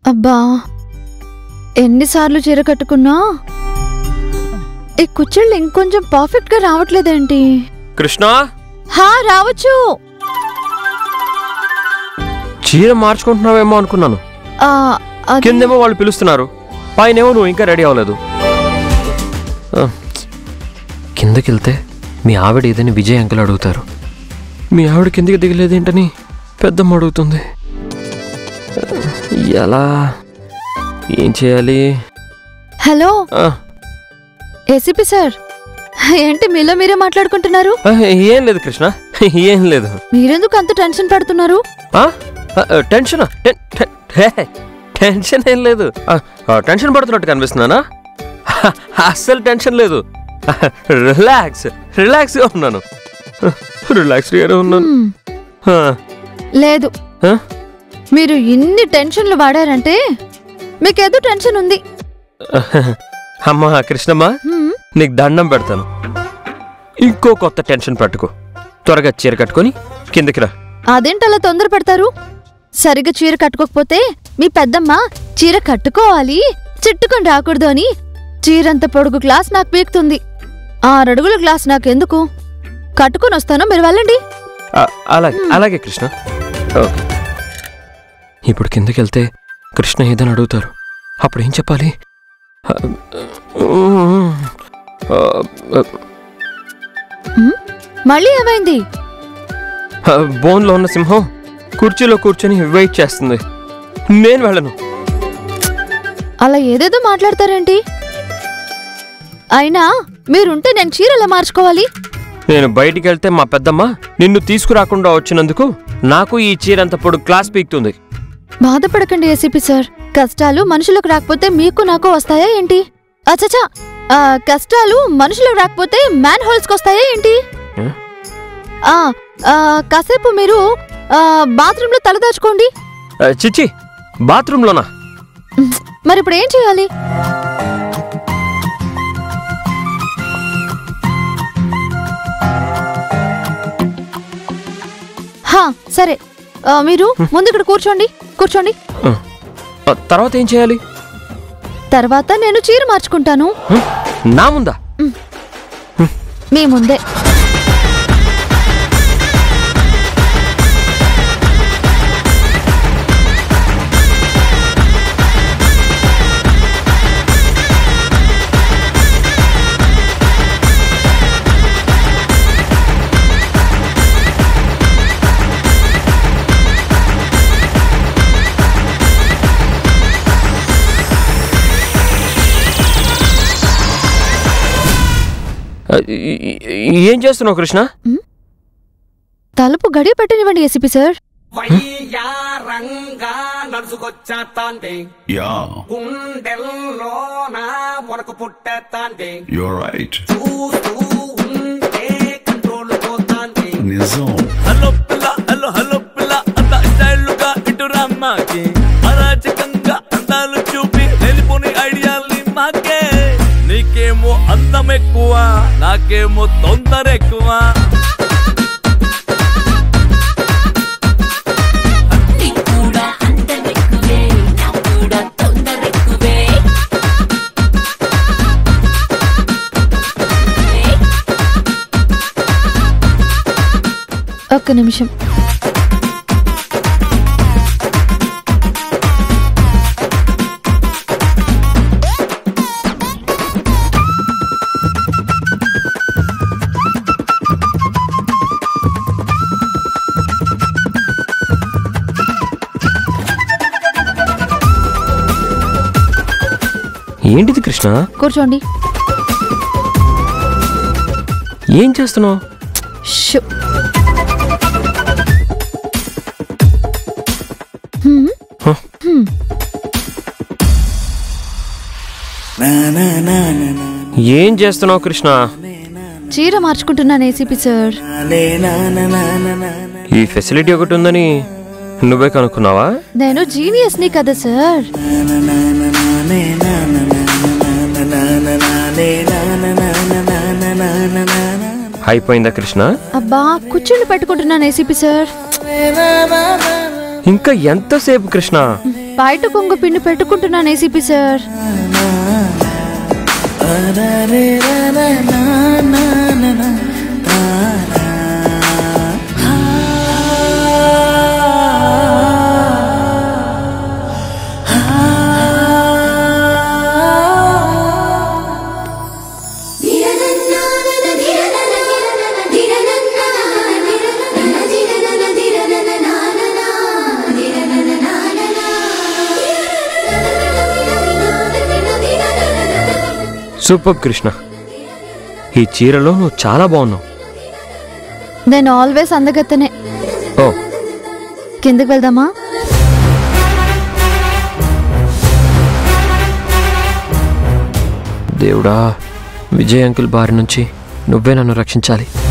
అబ్బా ఎన్నిసార్లు చీర కట్టుకున్నా ఈ కుచ్చిళ్ళు ఇంకొంచెం పర్ఫెక్ట్ గా రావట్లేదేంటి కృష్ణ హా రావచ్చు చీర మార్చుకుంటున్నావేమో అనుకున్నాను ఆ, అది- కిందేమో వాళ్ళు పిలుస్తున్నారు పైనేమో నువ్వు ఇంకా రెడీ అవ్వలేదు ఆ, కిందకి వెళ్తే మీ ఆవిడ ఏదని విజయ్ అంకుల్ అడుగుతారు మీ ఆవిడ కిందికి దిగలేదేంటని పెద్దమ్మ అడుగుతుంది ఎలా ఏం చేయాలి హలో ఆ, ఏసీపీ సార్ ఏంటి మీలో మీరే మాట్లాడుకుంటున్నారు ఆ, ఏం లేదు కృష్ణ ఏం లేదు మీరెందుకు అంత టెన్షన్ పడుతున్నారు ఆ? ఆ, టెన్షనా టెన్- టెన్- హే, టెన్షన్ ఏం లేదు ఆ, ఆ, టెన్షన్ పడుతున్నట్టు కనిపిస్తున్నానా హ, అస్సలు టెన్షన్ లేదు రిలాక్స్ రిలాక్స్గా ఉన్నాను రిలాక్స్గానే ఉన్నాను హ్మ్, ఆ, లేదు ఆ? మీరు ఇన్ని టెన్షన్లు వాడారంటే మీకేదో టెన్షన్ ఉంది అమ్మా కృష్ణమ్మ హ్మ్, నీకు దండం పెడతాను ఇంకో కొత్త టెన్షన్ పట్టుకో త్వరగా చీర కట్టుకొని కిందకి రా అదేంటి అలా తొందర పెడతారు సరిగ్గా చీర కట్టుకోకపోతే మీ పెద్దమ్మ చీర కట్టుకోవాలి చిట్టుకొని రాకూడదు అని చీరంత పొడుగు గ్లాస్ నాకు పీకుతుంది ఆరడుగుల గ్లాస్ నాకెందుకు కట్టుకొని వస్తాను మీరు వెళ్ళండి ఆ, అలాగే అలాగే కృష్ణ ఓకే ఇప్పుడు కిందకి వెళ్తే కృష్ణ ఏదని అడుగుతారు అప్పుడు ఏం చెప్పాలి ఆ, ఆ, ఆ, హ్మ్? మళ్ళీ ఏమైంది ఆ, బోన్లో ఉన్న సింహం కుర్చీలో కూర్చొని వెయిట్ చేస్తుంది నేను వెళ్ళను అలా ఏదేదో మాట్లాడతారేంటి అయినా మీరుంటే నేను చీరలా మార్చుకోవాలి నేను బయటికి వెళ్తే మా పెద్దమ్మ నిన్ను తీసుకురాకుండా వచ్చినందుకు నాకు ఈ చీరంత పొడు క్లాస్ పీకుతుంది బాధపడకండి ఏసీపీ సార్ కష్టాలు మనుషులకు రాకపోతే మీకు నాకు వస్తాయా ఏంటి అచ్చచ్చా ఆ, కష్టాలు మనుషులకు రాకపోతే మ్యాన్ హోల్స్కి వస్తాయా ఏంటి ఏ? ఆ, ఆ, కాసేపు మీరు ఆ, బాత్రూంలో తలదాచుకోండి ఆ, చిచ్చి బాత్రూంలోనా మరి ఇప్పుడు ఏం చేయాలి హా సరే ఆ, మీరు ముందు ఇక్కడ కూర్చోండి కూర్చోండి ఆ, ఆ, తర్వాత ఏం చేయాలి తర్వాత నేను చీర మార్చుకుంటాను హ? నా ముందా మీ ముందే ఆ, ఈ- ఈ- ఏం చేస్తున్నావు కృష్ణ తలుపు గడియ పెట్టనివ్వండి ఏసీపీ సార్ వయ్యారంగా నడుచుకొచ్చేస్తాంటే Yeah, గుండెల్లోన వరకు పుట్టేస్తాంటే you're right. చూస్తూ ఉంటే కంట్రోల్ పోతాంటే Nizam. హలో పిల్ల హలో హలో పిల్ల అంత స్టైల్గా ఇటు రమ్మాకి అరాచకంగా అందాలు చూపి వెళ్ళిపోని ఐడియాల్ని మాకే నీకేమో అందం ఎక్కువ నాకేమో తొందర ఎక్కువ నీకు కూడా అందమెక్కువే నాకు కూడా తొందరెక్కువే ఒక్క నిమిషం ఏంటిది కృష్ణ కూర్చోండి ఏం చేస్తున్నావు షు. హ్మ్? హ? హ్మ్. ఏం చేస్తున్నావు కృష్ణ చీర మార్చుకుంటున్నాను ఏసీపీ సార్ ఈ ఫెసిలిటీ ఒకటి ఉందని నువ్వే కనుక్కున్నావా నేను జీనియస్ ని కదా సార్ అయిపోయిందా కృష్ణ అబ్బా కుర్చీలు పెట్టుకుంటున్నాను ఏసీపీ సార్ ఇంకా ఎంతసేపు కృష్ణ బయట కొంగు పిన్ను పెట్టుకుంటున్నాను ఏసీపీ సార్ సూపర్ కృష్ణ ఈ చీరలో నువ్వు చాలా బాగున్నావు నేను ఆల్వేస్ అందగత్తనే ఓ కిందకి వెళ్దామా దేవుడా విజయ్ అంకుల్ బారి నుంచి నువ్వే నన్ను రక్షించాలి